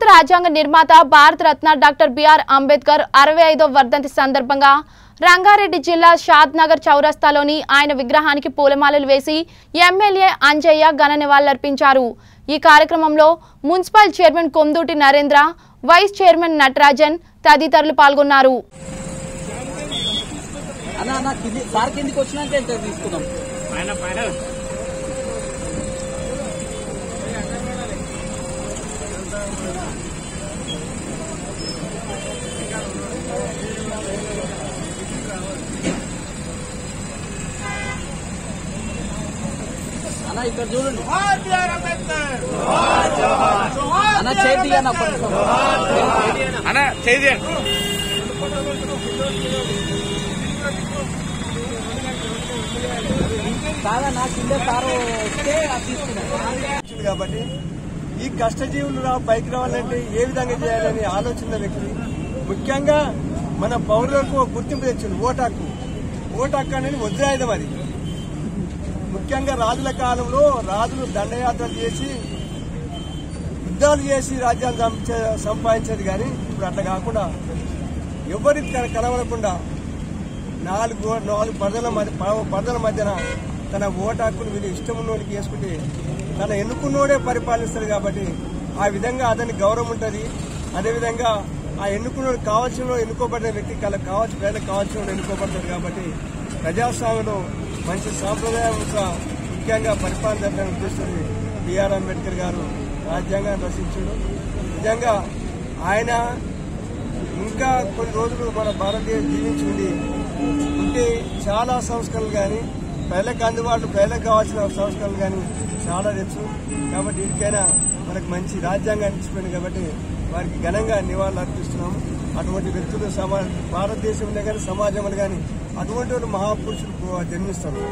భారత రాజ్యాంగ నిర్మాత భారత రత్న డాక్టర్ బిఆర్ అంబేద్కర్ అరవై ఐదో వర్ధంతి సందర్భంగా రంగారెడ్డి జిల్లా షాద్ నగర్ చౌరస్తాలోని ఆయన విగ్రహానికి పూలమాలలు వేసి ఎమ్మెల్యే అంజయ్య ఘన నివాళులర్పించారు ఈ కార్యక్రమంలో municipal chairman Kondooti Narendra vice chairman Natarajan తదితరులు పాల్గొన్నారు అన్న అన్న కింది సార్ కిందికి వచ్చినాక ఇంకా తీసుకుందాం అన్న ఇక్కడ చూడండి అన్న చేతి అన్న కొంచెం అన్న చేయండి కాదన్న కింద సారు వస్తే అది తీసుకుందాం వచ్చింది కాబట్టి ఈ కష్టజీవులు రా పైకి రావాలంటే ఏ విధంగా చేయాలని ఆలోచన వ్యక్తి ముఖ్యంగా మన పౌరులకు ఒక గుర్తింపు తెచ్చింది ఓటాకు ఓటాకు అనేది వజ్రాయుధం అది ముఖ్యంగా రాజుల కాలంలో రాజులు దండయాత్రలు చేసి యుద్ధాలు చేసి రాజ్యాన్ని సంప- సంపాదించేది కానీ ఇప్పుడు అట్లా కాకుండా ఎవరికి కన- కనబడకుండా నాలుగు నాలుగు పదల మధ్య ప- పదల మధ్యన తన ఓటు హక్కును వీళ్ళు ఇష్టం ఉన్నోడికి వేసుకుంటే తన ఎన్నుకున్నోడే పరిపాలిస్తారు కాబట్టి ఆ విధంగా అతనికి గౌరవం ఉంటుంది అదేవిధంగా ఆ ఎన్నుకున్నోడు కావాల్సిన ఎన్నుకోబడిన వ్యక్తి కల కావాల్సిన ప్రజలకు కావాల్సిన ఎన్నుకోబడతారు కాబట్టి ప్రజాస్వామ్యంలో మంచి సాంప్రదాయం ముఖ్యంగా పరిపాలన జరగడానికి ఉద్దేశిస్తుంది బిఆర్ అంబేద్కర్ గారు రాజ్యాంగాన్ని రచించాడు నిజంగా ఆయన ఇంకా కొన్ని రోజులు మన భారతదేశం జీవించి ఉండి ఉంటే చాలా సంస్కరణలు కానీ ప్రజలకు అందుబాటు ప్రజలకు కావాల్సిన సంస్కరణలు కానీ చాలా తెచ్చు కాబట్టి ఇక్కడైనా మనకు మంచి రాజ్యాంగాన్ని ఇచ్చిపోయింది కాబట్టి వారికి ఘనంగా నివాళులు అర్పిస్తున్నాము అటువంటి వ్యక్తులు సమా భారతదేశంలో కానీ సమాజంలో కానీ అటువంటి వాళ్ళు మహాపురుషులు జన్మిస్తారు